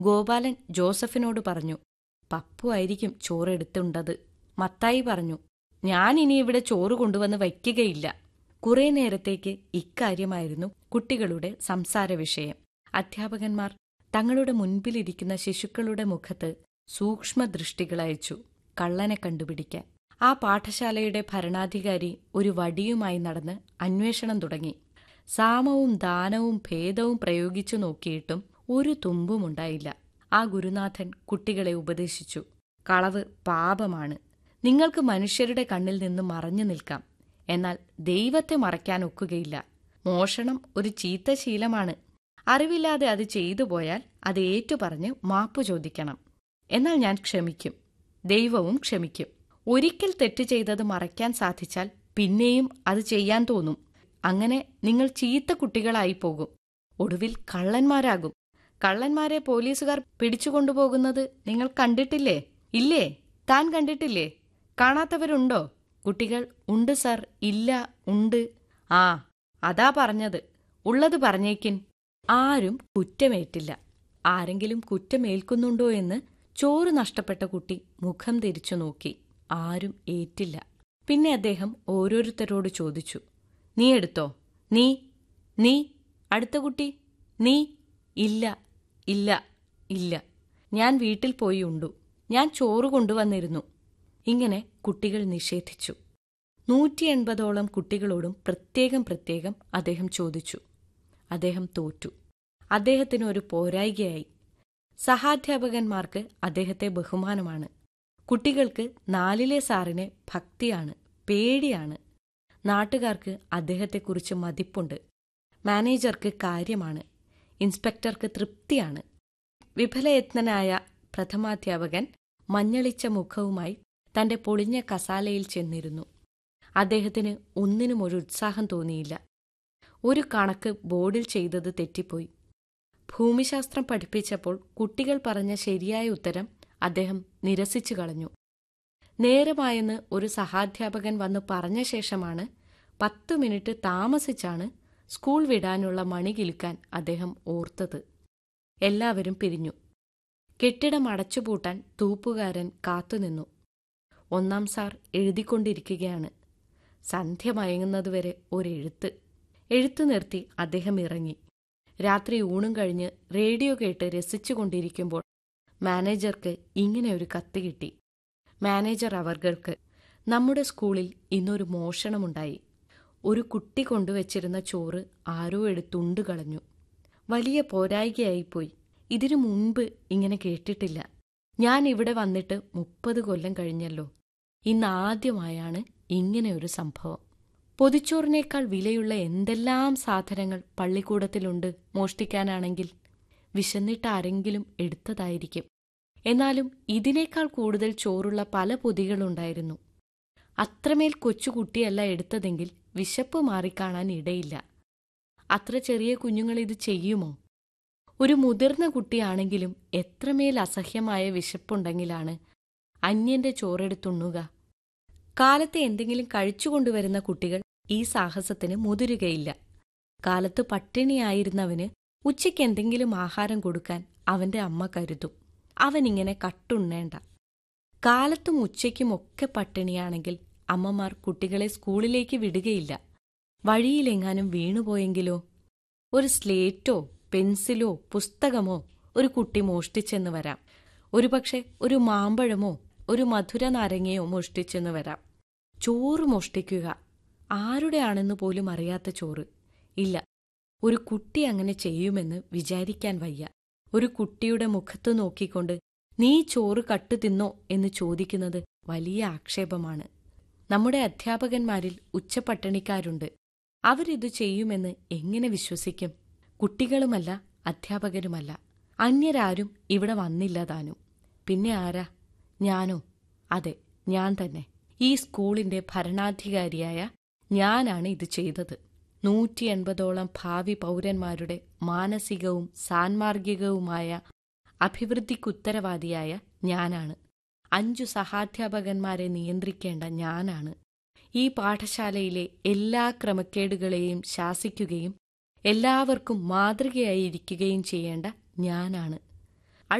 ഗോപാലൻ ജോസഫിനോട് പറഞ്ഞു പപ്പു ആയിരിക്കും ചോറെടുത്തുണ്ടത് മത്തായി പറഞ്ഞു ഞാൻ ഇനി ഇവിടെ ചോറ് കൊണ്ടുവന്ന് വയ്ക്കുകയില്ല കുറെ നേരത്തേക്ക് ഇക്കാര്യമായിരുന്നു കുട്ടികളുടെ സംസാര വിഷയം അധ്യാപകന്മാർ തങ്ങളുടെ മുൻപിലിരിക്കുന്ന ശിശുക്കളുടെ മുഖത്ത് സൂക്ഷ്മദൃഷ്ടികളയച്ചു കള്ളനെ കണ്ടുപിടിക്കാൻ ആ പാഠശാലയുടെ ഭരണാധികാരി ഒരു വടിയുമായി നടന്ന് അന്വേഷണം തുടങ്ങി സാമവും ദാനവും ഭേദവും പ്രയോഗിച്ചു നോക്കിയിട്ടും ഒരു തുമ്പുമുണ്ടായില്ല ആ ഗുരുനാഥൻ കുട്ടികളെ ഉപദേശിച്ചു കളവ് പാപമാണ് നിങ്ങൾക്ക് മനുഷ്യരുടെ കണ്ണിൽ നിന്ന് മറഞ്ഞു നിൽക്കാം എന്നാൽ ദൈവത്തെ മറയ്ക്കാൻ ഒക്കുകയില്ല മോഷണം ഒരു ചീത്ത ശീലമാണ് അറിവില്ലാതെ അത് ചെയ്തു പോയാൽ അത് ഏറ്റുപറഞ്ഞ് മാപ്പു ചോദിക്കണം എന്നാൽ ഞാൻ ക്ഷമിക്കും ദൈവവും ക്ഷമിക്കും ഒരിക്കൽ തെറ്റ് ചെയ്തത് മറയ്ക്കാൻ സാധിച്ചാൽ പിന്നെയും അത് ചെയ്യാൻ തോന്നും അങ്ങനെ നിങ്ങൾ ചീത്ത കുട്ടികളായി പോകും ഒടുവിൽ കള്ളന്മാരാകും കള്ളന്മാരെ പോലീസുകാർ പിടിച്ചുകൊണ്ടുപോകുന്നത് നിങ്ങൾ കണ്ടിട്ടില്ലേ ഇല്ലേ താൻ കണ്ടിട്ടില്ലേ കാണാത്തവരുണ്ടോ കുട്ടികൾ ഉണ്ട് സർ ഇല്ല ഉണ്ട് ആ അതാ പറഞ്ഞത് ഉള്ളത് പറഞ്ഞേക്കിൻ ആരും കുറ്റമേറ്റില്ല ആരെങ്കിലും കുറ്റമേൽക്കുന്നുണ്ടോ എന്ന് ചോറ് നഷ്ടപ്പെട്ട കുട്ടി മുഖം തിരിച്ചു നോക്കി ആരും ഏറ്റില്ല പിന്നെ അദ്ദേഹം ഓരോരുത്തരോട് ചോദിച്ചു നീ എടുത്തോ നീ നീ അടുത്ത കുട്ടി നീ ഇല്ല ഇല്ല ഇല്ല ഞാൻ വീട്ടിൽ പോയി ഉണ്ടു ഞാൻ ചോറ് കൊണ്ടുവന്നിരുന്നു ഇങ്ങനെ കുട്ടികൾ നിഷേധിച്ചു നൂറ്റി എൺപതോളം കുട്ടികളോടും പ്രത്യേകം പ്രത്യേകം അദ്ദേഹം ചോദിച്ചു അദ്ദേഹം തോറ്റു അദ്ദേഹത്തിന് ഒരു പോരായികയായി സഹാധ്യാപകന്മാർക്ക് അദ്ദേഹത്തെ ബഹുമാനമാണ് കുട്ടികൾക്ക് നാലിലെ സാറിനെ ഭക്തിയാണ് പേടിയാണ് നാട്ടുകാർക്ക് അദ്ദേഹത്തെക്കുറിച്ച് മതിപ്പുണ്ട് മാനേജർക്ക് കാര്യമാണ് ഇൻസ്പെക്ടർക്ക് തൃപ്തിയാണ് വിഫലയത്നനായ പ്രഥമാധ്യാപകൻ മഞ്ഞളിച്ച മുഖവുമായി തന്റെ പൊളിഞ്ഞ കസാലയിൽ ചെന്നിരുന്നു അദ്ദേഹത്തിന് ഒന്നിനും ഒരു ഉത്സാഹം തോന്നിയില്ല ഒരു കണക്ക് ബോർഡിൽ ചെയ്തത് തെറ്റിപ്പോയി ഭൂമിശാസ്ത്രം പഠിപ്പിച്ചപ്പോൾ കുട്ടികൾ പറഞ്ഞ ശരിയായ ഉത്തരം അദ്ദേഹം നിരസിച്ചു കളഞ്ഞു നേരമായെന്ന് ഒരു സഹാധ്യാപകൻ വന്ന് പറഞ്ഞ ശേഷമാണ് പത്തു മിനിറ്റ് താമസിച്ചാണ് സ്കൂൾ വിടാനുള്ള മണി കിലുക്കാൻ അദ്ദേഹം ഓർത്തത് എല്ലാവരും പിരിഞ്ഞു കെട്ടിടം അടച്ചുപൂട്ടാൻ തൂപ്പുകാരൻ കാത്തുനിന്നു ഒന്നാം സാർ എഴുതിക്കൊണ്ടിരിക്കുകയാണ് സന്ധ്യ മയങ്ങുന്നതുവരെ ഒരെഴുത്ത് എഴുത്തു നിർത്തി അദ്ദേഹം ഇറങ്ങി രാത്രി ഊണും കഴിഞ്ഞ് റേഡിയോ കേട്ട് രസിച്ചുകൊണ്ടിരിക്കുമ്പോൾ മാനേജർക്ക് ഇങ്ങനെ ഒരു കത്ത് കിട്ടി മാനേജർ അവർക്ക് നമ്മുടെ സ്കൂളിൽ ഇന്നൊരു മോഷണമുണ്ടായി ഒരു കുട്ടി കൊണ്ടുവച്ചിരുന്ന ചോറ് ആരോ എടുത്തുണ്ട് കളഞ്ഞു വലിയ പോരായികയായിപ്പോയി ഇതിനു മുൻപ് ഇങ്ങനെ കേട്ടിട്ടില്ല ഞാൻ ഇവിടെ വന്നിട്ട് മുപ്പത് കൊല്ലം കഴിഞ്ഞല്ലോ ഇന്ന് ആദ്യമായാണ് ഇങ്ങനെ ഒരു സംഭവം പൊതിച്ചോറിനേക്കാൾ വിലയുള്ള എന്തെല്ലാം സാധനങ്ങൾ പള്ളിക്കൂടത്തിലുണ്ട് മോഷ്ടിക്കാനാണെങ്കിൽ വിശന്നിട്ട് ആരെങ്കിലും എടുത്തതായിരിക്കും എന്നാലും ഇതിനേക്കാൾ കൂടുതൽ ചോറുള്ള പല പൊതികളുണ്ടായിരുന്നു അത്രമേൽ കൊച്ചുകുട്ടിയല്ല എടുത്തതെങ്കിൽ വിശപ്പ് മാറിക്കാണാൻ ഇടയില്ല അത്ര ചെറിയ കുഞ്ഞുങ്ങൾ ഇത് ചെയ്യുമോ ഒരു മുതിർന്ന കുട്ടിയാണെങ്കിലും എത്രമേൽ അസഹ്യമായ വിശപ്പുണ്ടെങ്കിലാണ് അന്യന്റെ ചോറെടുത്തുണ്ണുക കാലത്ത് എന്തെങ്കിലും കഴിച്ചുകൊണ്ടുവരുന്ന കുട്ടികൾ ഈ സാഹസത്തിന് മുതിരുകയില്ല കാലത്ത് പട്ടിണിയായിരുന്നവന് ഉച്ചയ്ക്ക് എന്തെങ്കിലും ആഹാരം കൊടുക്കാൻ അവന്റെ അമ്മ കരുതും അവനിങ്ങനെ കട്ടുണ്ണേണ്ട കാലത്തും ഉച്ചയ്ക്കും ഒക്കെ പട്ടിണിയാണെങ്കിൽ അമ്മമാർ കുട്ടികളെ സ്കൂളിലേക്ക് വിടുകയില്ല വഴിയിലെങ്ങാനും വീണുപോയെങ്കിലോ ഒരു സ്ലേറ്റോ പെൻസിലോ പുസ്തകമോ ഒരു കുട്ടി മോഷ്ടിച്ചെന്ന് വരാം ഒരുപക്ഷെ ഒരു മാമ്പഴമോ ഒരു മധുര നാരങ്ങയോ മോഷ്ടിച്ചെന്ന് വരാം ചോറ് മോഷ്ടിക്കുക ആരുടെയാണെന്ന് പോലും അറിയാത്ത ചോറ് ഇല്ല ഒരു കുട്ടി അങ്ങനെ ചെയ്യുമെന്ന് വിചാരിക്കാൻ വയ്യ ഒരു കുട്ടിയുടെ മുഖത്ത് നോക്കിക്കൊണ്ട് നീ ചോറ് കട്ടു തിന്നോ എന്ന് ചോദിക്കുന്നത് വലിയ ആക്ഷേപമാണ് നമ്മുടെ അധ്യാപകന്മാരിൽ ഉച്ചപട്ടിണിക്കാരുണ്ട് അവരിതു ചെയ്യുമെന്ന് എങ്ങനെ വിശ്വസിക്കും കുട്ടികളുമല്ല അധ്യാപകരുമല്ല അന്യരാരും ഇവിടെ വന്നില്ല താനും പിന്നെ ആരാ ഞാനോ അതെ ഞാൻ തന്നെ ഈ സ്കൂളിന്റെ ഭരണാധികാരിയായ ഞാനാണ് ഇത് ചെയ്തത് നൂറ്റി എൺപതോളം ഭാവി പൗരന്മാരുടെ മാനസികവും സാൻമാർഗികവുമായ അഭിവൃദ്ധിക്കുത്തരവാദിയായ ഞാനാണ് അഞ്ചു സഹാധ്യാപകന്മാരെ നിയന്ത്രിക്കേണ്ട ഞാനാണ് ഈ പാഠശാലയിലെ എല്ലാ ക്രമക്കേടുകളെയും ശാസിക്കുകയും എല്ലാവർക്കും മാതൃകയായിരിക്കുകയും ചെയ്യേണ്ട ഞാനാണ്